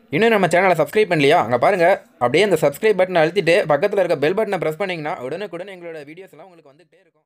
இன்னும் நம்ம சேனலை சப்ஸ்கிரைப் பண்ணலையா அங்கே பாருங்கள் அப்படியே அந்த சப்ஸ்கிரைப் பட்டனை அழுத்திட்டு பக்கத்தில் இருக்க பெல் பட்டனை ப்ரெஸ் பண்ணிங்கன்னா உடனுக்குடன் எங்களோட வீடியோஸ் எல்லாம் உங்களுக்கு வந்துகிட்டே இருக்கும்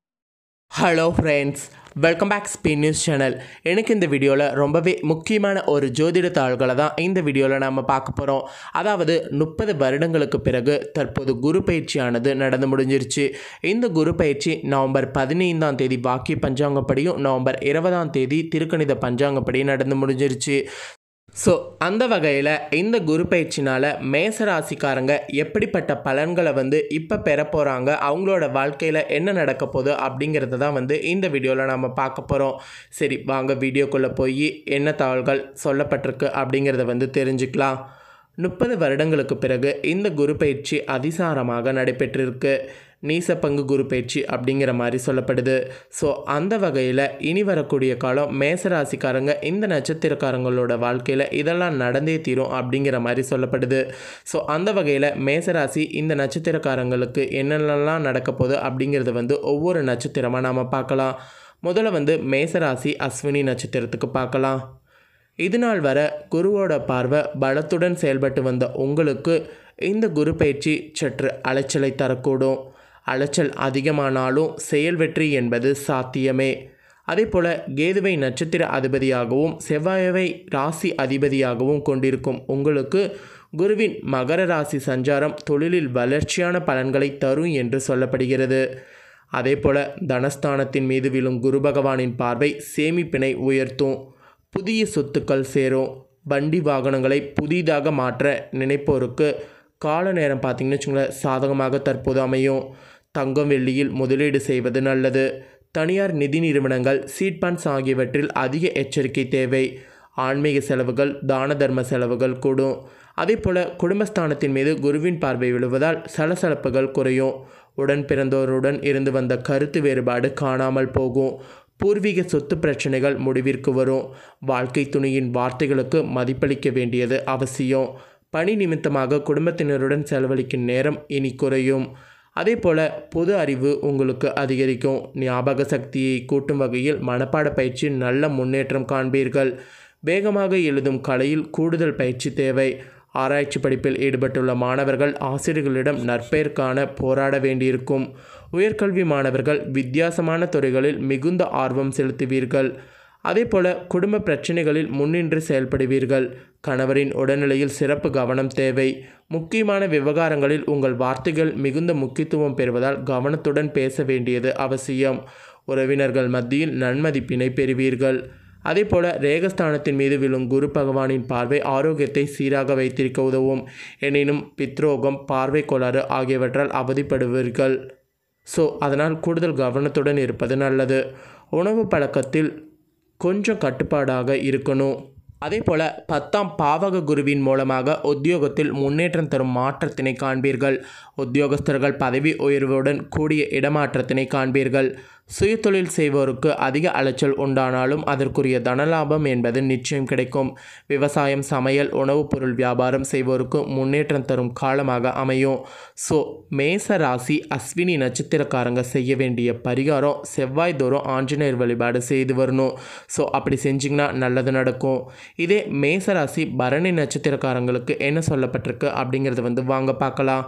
hello friends welcome back spin news channel எனக்கு இந்த வீடியோவில் ரொம்பவே முக்கியமான ஒரு ஜோதிட தாள்களை தான் இந்த வீடியோவில் நம்ம பார்க்க போகிறோம் அதாவது முப்பது வருடங்களுக்கு பிறகு தற்போது குரு பயிற்சியானது நடந்து முடிஞ்சிருச்சு இந்த குரு பயிற்சி நவம்பர் பதினைந்தாம் தேதி வாக்கிய பஞ்சாங்கப்படியும் நவம்பர் இருபதாம் தேதி திருக்கணித பஞ்சாங்கப்படியும் நடந்து முடிஞ்சிருச்சு ஸோ அந்த வகையில் இந்த குரு பயிற்சினால் மேசராசிக்காரங்க எப்படிப்பட்ட பலன்களை வந்து இப்போ பெற போகிறாங்க அவங்களோட வாழ்க்கையில் என்ன நடக்க போகுது அப்படிங்கிறத தான் வந்து இந்த வீடியோவில் நம்ம பார்க்க போகிறோம் சரி வாங்க வீடியோக்குள்ளே போய் என்ன தகவல்கள் சொல்லப்பட்டிருக்கு அப்படிங்கிறத வந்து தெரிஞ்சுக்கலாம் முப்பது வருடங்களுக்கு பிறகு இந்த குரு பயிற்சி அதிசாரமாக நடைபெற்றிருக்கு நீச பங்கு குரு பயிற்சி அப்படிங்கிற மாதிரி சொல்லப்படுது ஸோ அந்த வகையில் இனி வரக்கூடிய காலம் மேசராசிக்காரங்க இந்த நட்சத்திரக்காரங்களோட வாழ்க்கையில் இதெல்லாம் நடந்தே தீரும் அப்படிங்கிற மாதிரி சொல்லப்படுது ஸோ அந்த வகையில் மேசராசி இந்த நட்சத்திரக்காரங்களுக்கு என்னென்னலாம் நடக்க போகுது அப்படிங்கிறத வந்து ஒவ்வொரு நட்சத்திரமாக நாம் பார்க்கலாம் முதல்ல வந்து மேசராசி அஸ்வினி நட்சத்திரத்துக்கு பார்க்கலாம் இது நாள் வர குருவோட பார்வை பலத்துடன் செயல்பட்டு வந்த உங்களுக்கு இந்த குரு பயிற்சி சற்று அலைச்சலை தரக்கூடும் அலைச்சல் அதிகமானாலும் செயல் வெற்றி என்பது சாத்தியமே அதே போல் கேதுவை நட்சத்திர அதிபதியாகவும் செவ்வாயவை ராசி அதிபதியாகவும் கொண்டிருக்கும் உங்களுக்கு குருவின் மகர ராசி சஞ்சாரம் தொழிலில் வளர்ச்சியான பலன்களை தரும் என்று சொல்லப்படுகிறது அதே போல் தனஸ்தானத்தின் மீது விழும் குரு பகவானின் பார்வை சேமிப்பினை உயர்த்தும் புதிய சொத்துக்கள் சேரும் வண்டி வாகனங்களை புதிதாக மாற்ற நினைப்போருக்கு கால நேரம் பார்த்திங்கன்னு வச்சுங்களேன் சாதகமாக தற்போது அமையும் தங்கம் வெள்ளியில் முதலீடு செய்வது நல்லது தனியார் நிதி நிறுவனங்கள் சீட் பண்ட்ஸ் ஆகியவற்றில் அதிக எச்சரிக்கை தேவை ஆன்மீக செலவுகள் தான தர்ம செலவுகள் கூடும் அதே போல் குடும்பஸ்தானத்தின் மீது குருவின் பார்வை விழுவதால் சலசலப்புகள் குறையும் உடன் பிறந்தோருடன் இருந்து வந்த கருத்து வேறுபாடு காணாமல் போகும் பூர்வீக சொத்து பிரச்சனைகள் முடிவிற்கு வரும் வாழ்க்கை துணையின் வார்த்தைகளுக்கு மதிப்பளிக்க வேண்டியது அவசியம் பணி நிமித்தமாக குடும்பத்தினருடன் செலவழிக்கும் நேரம் இனி குறையும் அதே போல் பொது அறிவு உங்களுக்கு அதிகரிக்கும் ஞாபக சக்தியை கூட்டும் வகையில் மனப்பாட பயிற்சி நல்ல முன்னேற்றம் காண்பீர்கள் வேகமாக எழுதும் கலையில் கூடுதல் பயிற்சி தேவை ஆராய்ச்சி படிப்பில் ஈடுபட்டுள்ள மாணவர்கள் ஆசிரியர்களிடம் நற்பெயர் காண போராட வேண்டியிருக்கும் உயர்கல்வி மாணவர்கள் வித்தியாசமான துறைகளில் மிகுந்த ஆர்வம் செலுத்துவீர்கள் அதேபோல குடும்ப பிரச்சனைகளில் முன்னின்று செயல்படுவீர்கள் கணவரின் உடல்நிலையில் சிறப்பு கவனம் தேவை முக்கியமான விவகாரங்களில் உங்கள் வார்த்தைகள் மிகுந்த முக்கியத்துவம் பெறுவதால் கவனத்துடன் பேச வேண்டியது அவசியம் உறவினர்கள் மத்தியில் நன்மதிப்பினை பெறுவீர்கள் அதேபோல ரேகஸ்தானத்தின் மீது விழும் குரு பகவானின் பார்வை ஆரோக்கியத்தை சீராக வைத்திருக்க உதவும் எனினும் பித்ரோகம் பார்வை கோளாறு ஆகியவற்றால் அவதிப்படுவீர்கள் ஸோ அதனால் கூடுதல் கவனத்துடன் இருப்பது நல்லது உணவு பழக்கத்தில் கொஞ்சம் கட்டுப்பாடாக இருக்கணும் அதே போல் பத்தாம் பாவக குருவின் மூலமாக உத்தியோகத்தில் முன்னேற்றம் தரும் மாற்றத்தினை காண்பீர்கள் உத்தியோகஸ்தர்கள் பதவி உயர்வுடன் கூடிய இடமாற்றத்தினை காண்பீர்கள் சுயதொழில் செய்வோருக்கு அதிக அலைச்சல் உண்டானாலும் அதற்குரிய தனலாபம் என்பது நிச்சயம் கிடைக்கும் விவசாயம் சமையல் உணவுப் பொருள் வியாபாரம் செய்வோருக்கு முன்னேற்றம் தரும் காலமாக அமையும் ஸோ மேச ராசி அஸ்வினி நட்சத்திரக்காரங்க செய்ய வேண்டிய பரிகாரம் செவ்வாய் தோறும் ஆஞ்சநேயர் வழிபாடு செய்து வரணும் ஸோ அப்படி செஞ்சிங்கன்னா நல்லது நடக்கும் இதே மேசராசி பரணி நட்சத்திரக்காரங்களுக்கு என்ன சொல்லப்பட்டிருக்கு அப்படிங்கிறத வந்து வாங்க பார்க்கலாம்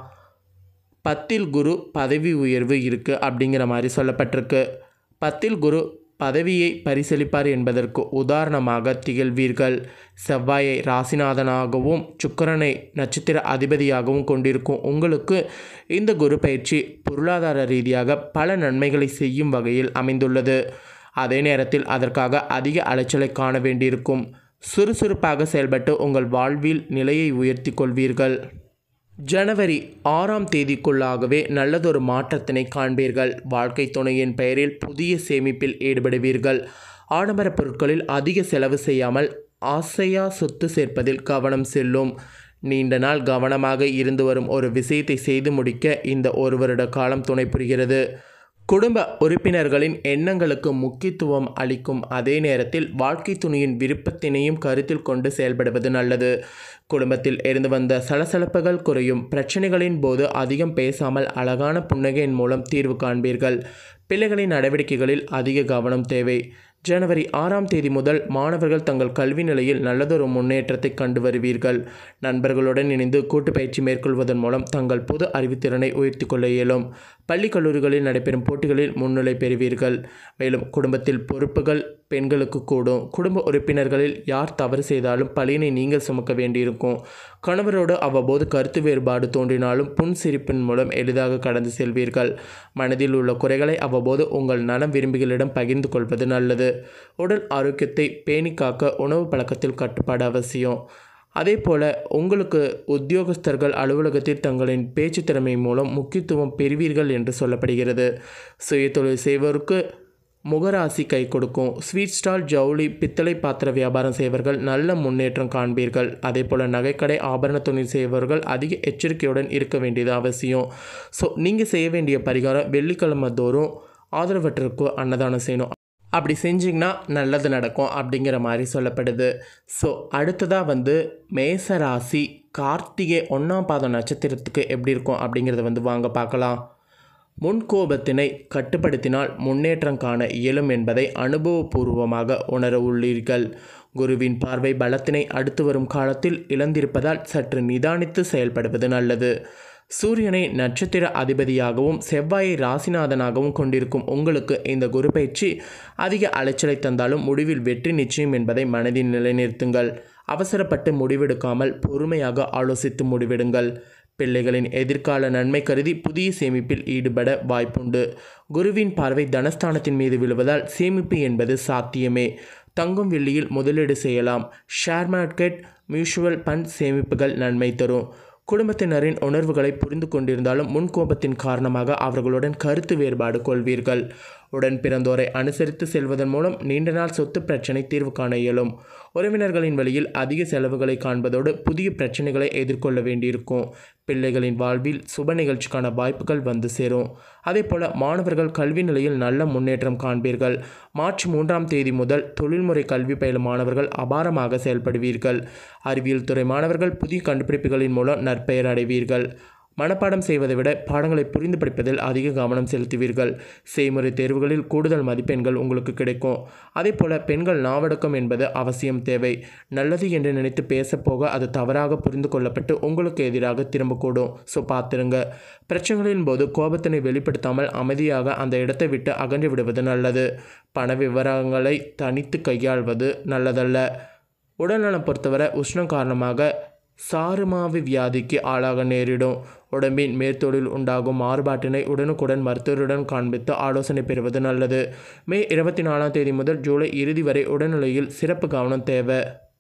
பத்தில் குரு பதவி உயர்வு இருக்குது அப்படிங்கிற மாதிரி சொல்லப்பட்டிருக்கு பத்தில் குரு பதவியை பரிசளிப்பார் என்பதற்கு உதாரணமாக திகழ்வீர்கள் செவ்வாயை ராசிநாதனாகவும் சுக்கரனை நட்சத்திர அதிபதியாகவும் கொண்டிருக்கும் உங்களுக்கு இந்த குரு பயிற்சி பொருளாதார ரீதியாக பல நன்மைகளை செய்யும் வகையில் அமைந்துள்ளது அதே நேரத்தில் அதற்காக அதிக அலைச்சலை காண வேண்டியிருக்கும் சுறுசுறுப்பாக செயல்பட்டு உங்கள் வாழ்வில் நிலையை உயர்த்தி கொள்வீர்கள் ஜனவரி ஆறாம் தேதிக்குள்ளாகவே நல்லதொரு மாற்றத்தினை காண்பீர்கள் வாழ்க்கை துணையின் பெயரில் புதிய சேமிப்பில் ஈடுபடுவீர்கள் ஆடம்பர பொருட்களில் அதிக செலவு செய்யாமல் ஆசையா சொத்து சேர்ப்பதில் கவனம் செல்லும் நீண்ட நாள் கவனமாக இருந்து வரும் ஒரு விஷயத்தை செய்து முடிக்க இந்த ஒரு வருட காலம் துணை புரிகிறது குடும்ப உறுப்பினர்களின் எண்ணங்களுக்கு முக்கியத்துவம் அளிக்கும் அதே நேரத்தில் வாழ்க்கை துணையின் விருப்பத்தினையும் கருத்தில் கொண்டு செயல்படுவது நல்லது குடும்பத்தில் இருந்து வந்த சலசலப்புகள் குறையும் பிரச்சனைகளின் போது அதிகம் பேசாமல் அழகான புன்னகையின் மூலம் தீர்வு காண்பீர்கள் பிள்ளைகளின் நடவடிக்கைகளில் அதிக கவனம் தேவை ஜனவரி ஆறாம் தேதி முதல் மாணவர்கள் தங்கள் கல்வி நிலையில் நல்லதொரு முன்னேற்றத்தை கண்டு வருவீர்கள் நண்பர்களுடன் இணைந்து கூட்டு பயிற்சி மேற்கொள்வதன் மூலம் தங்கள் பொது அறிவுத்திறனை உயர்த்தி கொள்ள இயலும் பள்ளி கல்லூரிகளில் நடைபெறும் போட்டிகளில் முன்னிலை பெறுவீர்கள் மேலும் குடும்பத்தில் பொறுப்புகள் பெண்களுக்கு கூடும் குடும்ப உறுப்பினர்களில் யார் தவறு செய்தாலும் பழியினை நீங்கள் சுமக்க வேண்டியிருக்கும் கணவரோடு அவ்வப்போது கருத்து வேறுபாடு தோன்றினாலும் புன் சிரிப்பின் மூலம் எளிதாக கடந்து செல்வீர்கள் மனதில் உள்ள குறைகளை அவ்வப்போது உங்கள் நலம் விரும்பிகளிடம் பகிர்ந்து கொள்வது நல்லது உடல் ஆரோக்கியத்தை பேணி காக்க உணவு பழக்கத்தில் கட்டுப்பாடு அவசியம் அதே போல் உங்களுக்கு உத்தியோகஸ்தர்கள் அலுவலகத்தில் தங்களின் பேச்சு திறமை மூலம் முக்கியத்துவம் பெறுவீர்கள் என்று சொல்லப்படுகிறது சுயதொழில் செய்வோருக்கு முகராசி கை கொடுக்கும் ஸ்வீட் ஸ்டால் ஜவுளி பித்தளை பாத்திர வியாபாரம் செய்வர்கள் நல்ல முன்னேற்றம் காண்பீர்கள் அதே போல் நகைக்கடை ஆபரண தொழில் செய்பவர்கள் அதிக எச்சரிக்கையுடன் இருக்க வேண்டியது அவசியம் ஸோ நீங்கள் செய்ய வேண்டிய பரிகாரம் வெள்ளிக்கிழமை தோறும் ஆதரவற்றருக்கு அன்னதானம் செய்யணும் அப்படி செஞ்சிங்கன்னா நல்லது நடக்கும் அப்படிங்கிற மாதிரி சொல்லப்படுது ஸோ அடுத்ததாக வந்து மேச ராசி கார்த்திகை ஒன்றாம் பாதம் நட்சத்திரத்துக்கு எப்படி இருக்கும் அப்படிங்கிறத வந்து வாங்க பார்க்கலாம் முன்கோபத்தினை கட்டுப்படுத்தினால் முன்னேற்றம் காண இயலும் என்பதை அனுபவபூர்வமாக உணர உள்ளீர்கள் குருவின் பார்வை பலத்தினை அடுத்து வரும் காலத்தில் இழந்திருப்பதால் சற்று நிதானித்து செயல்படுவது நல்லது சூரியனை நட்சத்திர அதிபதியாகவும் செவ்வாயை ராசிநாதனாகவும் கொண்டிருக்கும் உங்களுக்கு இந்த குரு பயிற்சி அதிக அலைச்சலை தந்தாலும் முடிவில் வெற்றி நிச்சயம் என்பதை மனதில் நிலைநிறுத்துங்கள் அவசரப்பட்டு முடிவெடுக்காமல் பொறுமையாக ஆலோசித்து முடிவெடுங்கள் பிள்ளைகளின் எதிர்கால நன்மை கருதி புதிய சேமிப்பில் ஈடுபட வாய்ப்புண்டு குருவின் பார்வை தனஸ்தானத்தின் மீது விழுவதால் சேமிப்பு என்பது சாத்தியமே தங்கும் வெள்ளியில் முதலீடு செய்யலாம் ஷேர் மார்க்கெட் மியூச்சுவல் ஃபண்ட் சேமிப்புகள் நன்மை தரும் குடும்பத்தினரின் உணர்வுகளை புரிந்து கொண்டிருந்தாலும் முன்கோபத்தின் காரணமாக அவர்களுடன் கருத்து வேறுபாடு கொள்வீர்கள் உடன் பிறந்தோரை அனுசரித்து செல்வதன் மூலம் நீண்ட நாள் சொத்து பிரச்சனை தீர்வு காண இயலும் உறவினர்களின் வழியில் அதிக செலவுகளை காண்பதோடு புதிய பிரச்சனைகளை எதிர்கொள்ள வேண்டியிருக்கும் பிள்ளைகளின் வாழ்வில் சுப நிகழ்ச்சிக்கான வாய்ப்புகள் வந்து சேரும் அதே போல மாணவர்கள் கல்வி நிலையில் நல்ல முன்னேற்றம் காண்பீர்கள் மார்ச் மூன்றாம் தேதி முதல் தொழில்முறை கல்வி பயிலும் மாணவர்கள் அபாரமாக செயல்படுவீர்கள் அறிவியல் துறை மாணவர்கள் புதிய கண்டுபிடிப்புகளின் மூலம் நற்பெயர் அடைவீர்கள் மனப்பாடம் செய்வதை விட பாடங்களை புரிந்து படிப்பதில் அதிக கவனம் செலுத்துவீர்கள் செய்முறை தேர்வுகளில் கூடுதல் மதிப்பெண்கள் உங்களுக்கு கிடைக்கும் அதே போல பெண்கள் நாவடக்கம் என்பது அவசியம் தேவை நல்லது என்று நினைத்து பேசப்போக அது தவறாக புரிந்து கொள்ளப்பட்டு உங்களுக்கு எதிராக திரும்பக்கூடும் ஸோ பார்த்துருங்க பிரச்சனைகளின் போது கோபத்தினை வெளிப்படுத்தாமல் அமைதியாக அந்த இடத்தை விட்டு அகன்று விடுவது நல்லது பண விவரங்களை தனித்து கையாள்வது நல்லதல்ல உடல்நலம் பொறுத்தவரை உஷ்ணம் காரணமாக சாருமாவி வியாதிக்கு ஆளாக நேரிடும் உடம்பின் மேற்தொழில் உண்டாகும் மாறுபாட்டினை உடனுக்குடன் மருத்துவருடன் காண்பித்து ஆலோசனை பெறுவது நல்லது மே இருபத்தி நாலாம் தேதி முதல் ஜூலை இறுதி வரை உடல்நிலையில் சிறப்பு கவனம் தேவை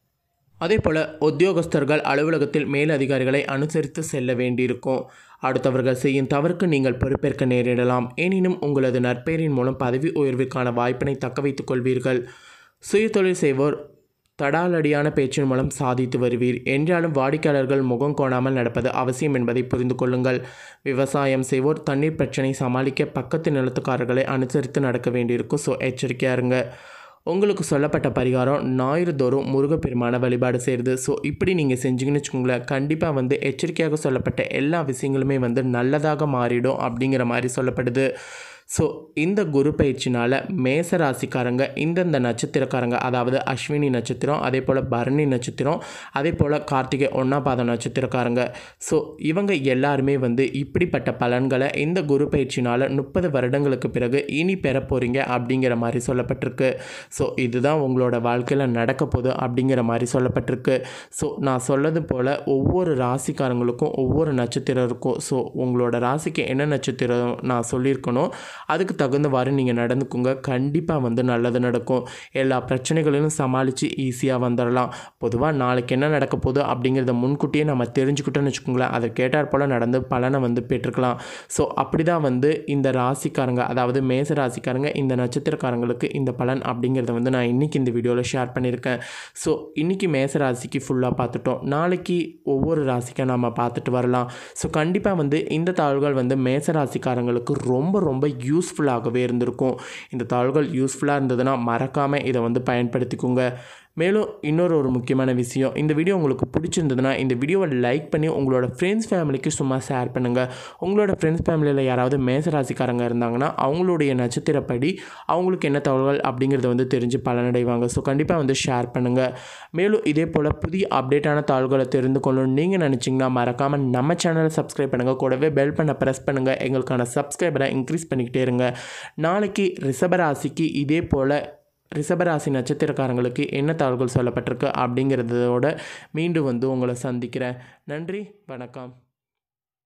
அதே போல் உத்தியோகஸ்தர்கள் அலுவலகத்தில் மேல் அதிகாரிகளை அனுசரித்து செல்ல வேண்டியிருக்கும் அடுத்தவர்கள் செய்யும் தவறுக்கு நீங்கள் பொறுப்பேற்க நேரிடலாம் எனினும் உங்களது நற்பெயரின் மூலம் பதவி உயர்விற்கான வாய்ப்பினை தக்க வைத்துக் கொள்வீர்கள் சுயதொழில் செய்வோர் தடாலடியான பேச்சின் மூலம் சாதித்து வருவீர் என்றாலும் வாடிக்கையாளர்கள் முகம் கோணாமல் நடப்பது அவசியம் என்பதை புரிந்து கொள்ளுங்கள் விவசாயம் செய்வோர் தண்ணீர் பிரச்சனை சமாளிக்க பக்கத்து நிலத்துக்காரர்களை அனுசரித்து நடக்க வேண்டியிருக்கும் ஸோ எச்சரிக்கையாக இருங்க உங்களுக்கு சொல்லப்பட்ட பரிகாரம் ஞாயிறு தோறும் முருகப்பெருமான வழிபாடு செய்கிறது ஸோ இப்படி நீங்கள் செஞ்சீங்கன்னு வச்சுக்கோங்களேன் கண்டிப்பாக வந்து எச்சரிக்கையாக சொல்லப்பட்ட எல்லா விஷயங்களுமே வந்து நல்லதாக மாறிடும் அப்படிங்கிற மாதிரி சொல்லப்படுது ஸோ இந்த குரு பயிற்சினால் மேச ராசிக்காரங்க இந்தந்த நட்சத்திரக்காரங்க அதாவது அஸ்வினி நட்சத்திரம் அதே போல் பரணி நட்சத்திரம் அதே போல் கார்த்திகை ஒன்றாம் பாதம் நட்சத்திரக்காரங்க ஸோ இவங்க எல்லாருமே வந்து இப்படிப்பட்ட பலன்களை இந்த குரு பயிற்சினால் முப்பது வருடங்களுக்கு பிறகு இனி பெற போகிறீங்க அப்படிங்கிற மாதிரி சொல்லப்பட்டிருக்கு ஸோ இதுதான் உங்களோட வாழ்க்கையில் நடக்க போகுது அப்படிங்கிற மாதிரி சொல்லப்பட்டிருக்கு ஸோ நான் சொல்லது போல் ஒவ்வொரு ராசிக்காரங்களுக்கும் ஒவ்வொரு நட்சத்திரம் இருக்கும் ஸோ உங்களோட ராசிக்கு என்ன நட்சத்திரம் நான் சொல்லியிருக்கணும் அதுக்கு தகுந்தவாறு நீங்கள் நடந்துக்குங்க கண்டிப்பாக வந்து நல்லது நடக்கும் எல்லா பிரச்சனைகளையும் சமாளித்து ஈஸியாக வந்துடலாம் பொதுவாக நாளைக்கு என்ன நடக்க போகுது அப்படிங்கிறத முன்கூட்டியே நம்ம தெரிஞ்சுக்கிட்டோன்னு வச்சுக்கோங்களேன் அதை கேட்டார் போல் நடந்து பலனை வந்து பெற்றுக்கலாம் ஸோ அப்படி தான் வந்து இந்த ராசிக்காரங்க அதாவது மேச ராசிக்காரங்க இந்த நட்சத்திரக்காரங்களுக்கு இந்த பலன் அப்படிங்கிறத வந்து நான் இன்றைக்கி இந்த வீடியோவில் ஷேர் பண்ணியிருக்கேன் ஸோ இன்றைக்கி மேச ராசிக்கு ஃபுல்லாக பார்த்துட்டோம் நாளைக்கு ஒவ்வொரு ராசிக்காக நம்ம பார்த்துட்டு வரலாம் ஸோ கண்டிப்பாக வந்து இந்த தாள்கள் வந்து மேச ராசிக்காரங்களுக்கு ரொம்ப ரொம்ப யூஸ்ஃபுல்லாகவே இருந்திருக்கும் இந்த தாள்கள் யூஸ்ஃபுல்லாக இருந்ததுன்னா மறக்காமல் இதை வந்து பயன்படுத்திக்கோங்க மேலும் இன்னொரு ஒரு முக்கியமான விஷயம் இந்த வீடியோ உங்களுக்கு பிடிச்சிருந்ததுன்னா இந்த வீடியோவை லைக் பண்ணி உங்களோட ஃப்ரெண்ட்ஸ் ஃபேமிலிக்கு சும்மா ஷேர் பண்ணுங்கள் உங்களோட ஃப்ரெண்ட்ஸ் ஃபேமிலியில் யாராவது மேசராசிக்காரங்க இருந்தாங்கன்னா அவங்களுடைய நட்சத்திரப்படி அவங்களுக்கு என்ன தகவல்கள் அப்படிங்கிறத வந்து தெரிஞ்சு பலனடைவாங்க ஸோ கண்டிப்பாக வந்து ஷேர் பண்ணுங்கள் மேலும் இதே போல் புதிய அப்டேட்டான தாள்களை தெரிந்து கொள்ளணும் நீங்கள் நினச்சிங்கன்னா மறக்காமல் நம்ம சேனலை சப்ஸ்கிரைப் பண்ணுங்கள் கூடவே பெல் பண்ண ப்ரெஸ் பண்ணுங்கள் எங்களுக்கான சப்ஸ்கிரைபரை இன்க்ரீஸ் பண்ணிக்கிட்டே இருங்க நாளைக்கு ரிஷபராசிக்கு இதே போல் ரிஷபராசி நட்சத்திரக்காரங்களுக்கு என்ன தாள்கள் சொல்லப்பட்டிருக்கு அப்படிங்கிறதோட மீண்டும் வந்து உங்களை சந்திக்கிறேன் நன்றி வணக்கம்